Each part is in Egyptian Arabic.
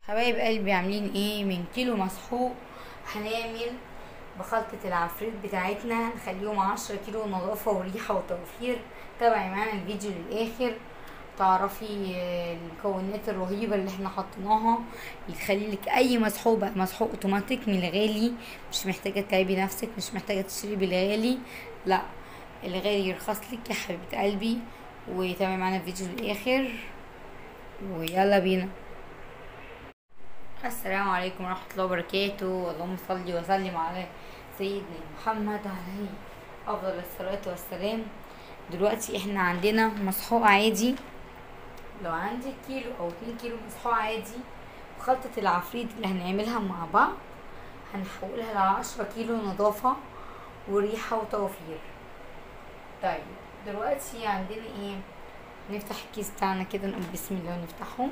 حبايب قلبي عاملين ايه من كيلو مسحوق هنعمل بخلطة العفريت بتاعتنا نخليهم عشرة كيلو نظافة وريحة وتوفير تابعي معانا الفيديو للآخر تعرفي آه، المكونات الرهيبة اللي احنا حطيناها يخلي لك اي مسحوق بقى مسحوق اوتوماتيك من الغالي مش محتاجة تتعبي نفسك مش محتاجة تشتري بالغالي لا الغالي يرخص لك يا حبيبة قلبي وتابعي معانا الفيديو للآخر ويلا بينا السلام عليكم ورحمة الله وبركاته اللهم صل وسلم على سيدنا محمد عليه أفضل الصلاة والسلام دلوقتي احنا عندنا مسحوق عادي لو عندك كيلو أو اتنين كيلو مسحوق عادي خلطة العفريت اللي هنعملها مع بعض هنحولها لعشرة كيلو نظافة وريحة وتوفير طيب دلوقتي عندنا ايه نفتح الكيس بتاعنا كده نقول بسم الله ونفتحه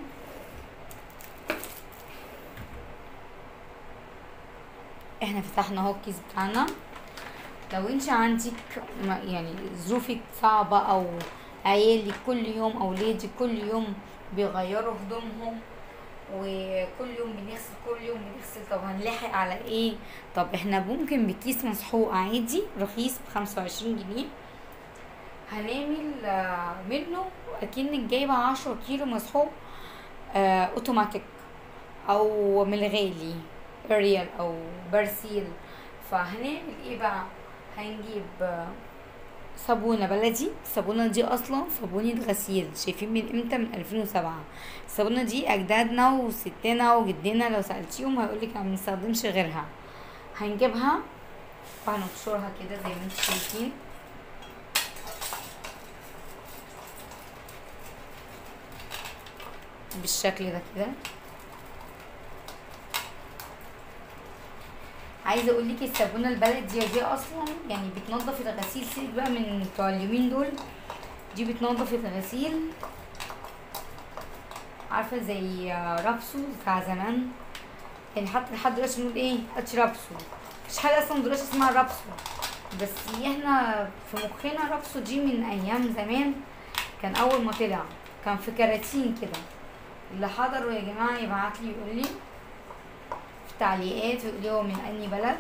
احنا فتحنا اهو الكيس بتاعنا لو انت عندك ما- يعني ظروفك صعبة او عيالك كل يوم اولادك كل يوم بيغيروا هدومهم وكل يوم بنغسل كل يوم بنغسل طب هنلاحق على ايه طب احنا ممكن بكيس مسحوق عادي رخيص بخمسة وعشرين جنيه هنعمل آه، منه اكنك جايبة عشرة كيلو مسحوق آه، اوتوماتيك او من الغالي اريال او برسيل فهنعمل ايه بقى هنجيب آه، صابونة بلدي الصابونة دي اصلا صابونة غسيل شايفين من امتى من 2007 الصابونة دي اجدادنا وستنا وجدنا لو سألتيهم هيقولك انا بنستخدمش غيرها هنجيبها وهنبشرها كده زي ما انتم شايفين بالشكل ده كده عايزه اقول لك الصابونه البلدي دي اصلا يعني بتنظف الغسيل سيبك بقى من بتوع اليومين دول دي بتنظف الغسيل عارفه زي رابسو بتاع زمان يعني حتى لحد دلوقتي بنقول ايه هاتش رابسو مفيش حاجه اصلا دلوقتي اسمها رابسو بس احنا في مخنا رابسو دي من ايام زمان كان اول ما طلع كان في كراتين كده اللي حضروا يا جماعه يبعت لي يقول لي في تعليقات ويقول لي هو من انهي بلد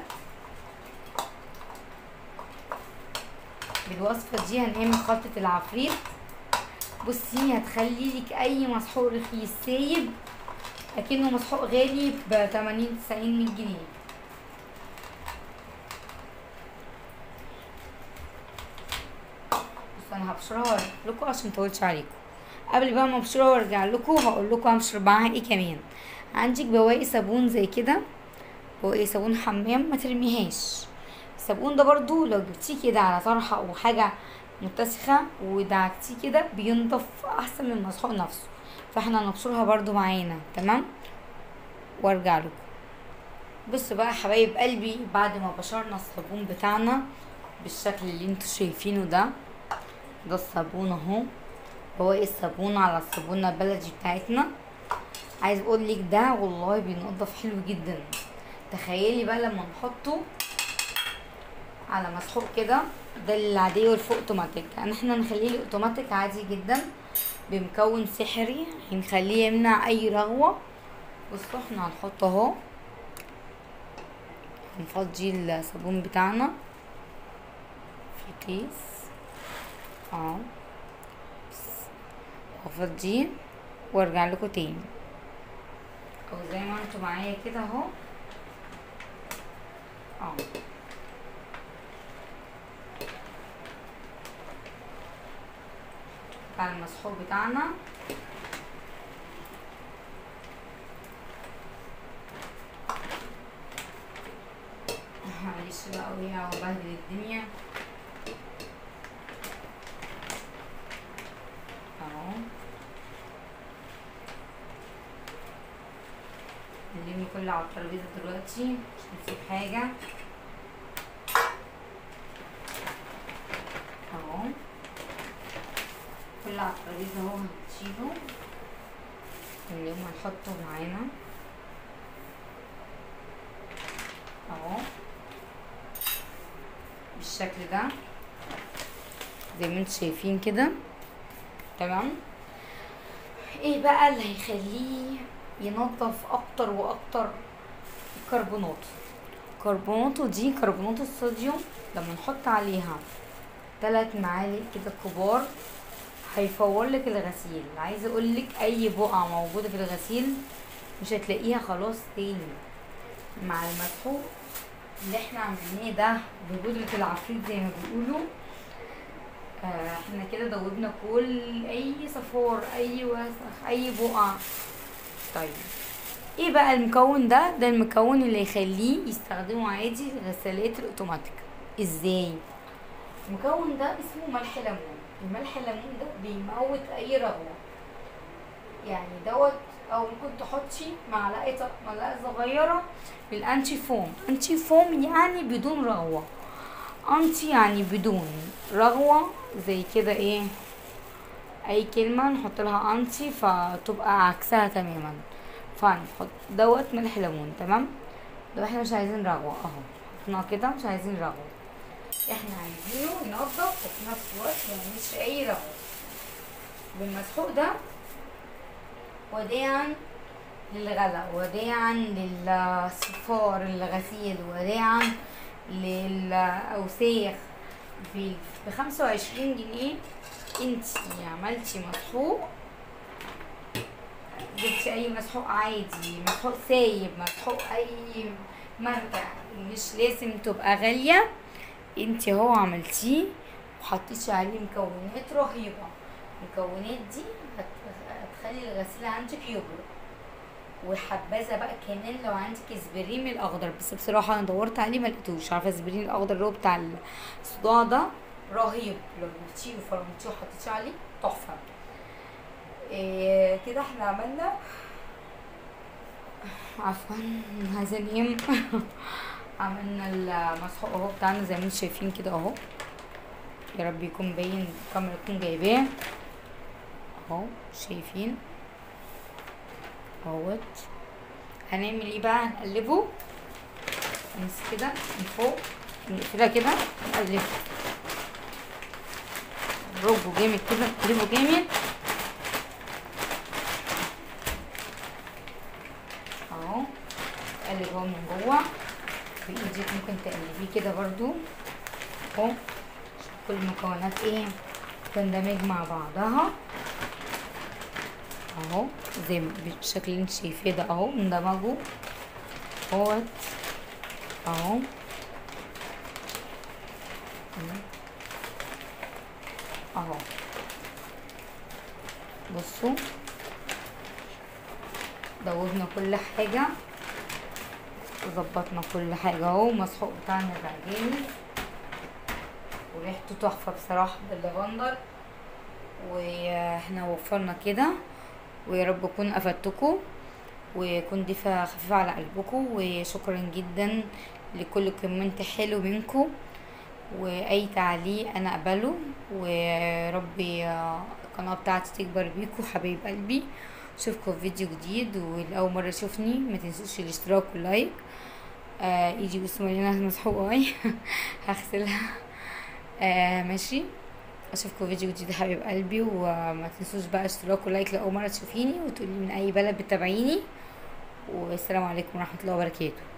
بالوصفه دي هنعمل خلطه العفريت بصي هتخلي لك اي مسحوق رخيص سايب اكنه مسحوق غالي ب 80 90 100 جنيه بس انا هبشرها لكم عشان مطولش عليكم قبل بقى ما ابشرها وارجع لكم هقول لكم هبشر معاها ايه كمان عندك بواقي صابون زي كده بواقي صابون حمام ما ترميهاش الصابون ده برضو لو جبتيه كده على طرحه او حاجه متسخه ودعكتيه كده بينضف احسن من المسحوق نفسه فاحنا هنبشرها برضو معانا تمام وارجع لكم بصوا بقى يا حبايب قلبي بعد ما بشرنا الصابون بتاعنا بالشكل اللي انتوا شايفينه ده ده الصابون اهو بواقي الصابون على الصابونه البلدي بتاعتنا عايز اقول لك ده والله بينضف حلو جدا تخيلي بقى لما نحطه على مسحوق كده ده العادية والفوق اوتوماتيك يعني احنا نخليه الاوتوماتيك عادي جدا بمكون سحري هنخليه يمنع اي رغوة بصوا احنا هنحطه اهو هنفضي الصابون بتاعنا في كيس اهو وافضيه وارجع لكم تاني او زي ما انتوا معايا كده اهو اه بتاع المسحوق بتاعنا معلش بقى وقع وبهدل الدنيا اهو نلم كل على الترابيزه دلوقتي مش نسيب حاجه اهو كل على الترابيزه اهو هنشيله نلم هنحطه معانا اهو بالشكل ده زي ما انتم شايفين كده تمام ايه بقى اللي هيخليه ينظف اكتر واكتر الكربونات كربوناته دي كربونات الصوديوم لما نحط عليها ثلاث معالق كده كبار هيفور لك الغسيل عايزه اقول لك اي بقعه موجوده في الغسيل مش هتلاقيها خلاص تاني مع المسحوق اللي احنا عاملينه ده ببودرة العفريت زي ما بيقولوا آه احنا كده دوبنا كل اي صفار اي وسخ اي بقع طيب ايه بقى المكون ده ده المكون اللي يخليه يستخدموا عادي الغسالات الاوتوماتيك ازاي المكون ده اسمه ملح ليمون الملح الليمون ده بيموت اي رغوه يعني دوت او ممكن تحطي معلقه معلقه صغيره بالانتي فوم انتي فوم يعني بدون رغوه انتي يعني بدون رغوه زي كده ايه اي كلمه نحط لها انتي فتبقى عكسها تماما فنحط دوت ملح ليمون تمام ده احنا مش عايزين رغوه اهو حطيناه كده مش عايزين رغوه احنا عايزينه ينضف وفي نفس الوقت ميعملش اي رغوه بالمسحوق ده وداعا للغلا وداعا للصفار الغسيل وداعا للأوساخ بخمسة وعشرين جنيه انتي عملتي مسحوق جبتي اي مسحوق عادي مسحوق سايب مسحوق اي مرجع مش لازم تبقى غالية انتي هو عملتيه وحطيتي عليه مكونات رهيبة المكونات دي هتخلي الغسيل عندك يبرد وحبذا بقى كمان لو عندك اسبريم الاخضر بس بصراحه انا دورت عليه ما لقيتوش عارفه اسبريم الاخضر اللي هو بتاع الصداع ده رهيب لو جبتيه وفرمتيه وحطيتيه عليه تحفه إيه كده احنا عملنا عفوا عايزه انام عملنا المسحوق اهو بتاعنا زي ما انتم شايفين كده اهو يا رب يكون باين الكاميرا تكون جايباه اهو شايفين اهوت هنعمل ايه بقى هنقلبه نمسك كده من فوق نقفلها كده نقلبه نضربه جامد كده نقلبه جامد اهو نقلب اهو من جوه بايدك ممكن تقلبيه كده برضو اهو كل المكونات ايه تندمج مع بعضها اهو زي بالشكل اللي انت شايفاه ده اهو اندمجوا اهوت اهو اهو بصوا دوبنا كل حاجة وظبطنا كل حاجة اهو المسحوق بتاعنا بقى جاهز وريحته تحفة بصراحة باللافندر واحنا وفرنا كده ويا رب اكون افدتكم ويكون ضيفة خفيفة على قلبكم وشكرا جدا لكل كومنت حلو منكم واي تعليق انا اقبله وربي القناة بتاعتي تكبر بيكم حبايب قلبي اشوفكم في فيديو جديد والاول مرة تشوفني ما تنسوش الاشتراك واللايك آه يجي بس مليانة مسحوقة اهي هغسلها آه ماشي اشوفكم فيديو جديد يا حبيب قلبي وما تنسوش بقى اشتراك ولايك لاول مره تشوفيني وتقولي من اي بلد بتتابعيني والسلام عليكم ورحمه الله وبركاته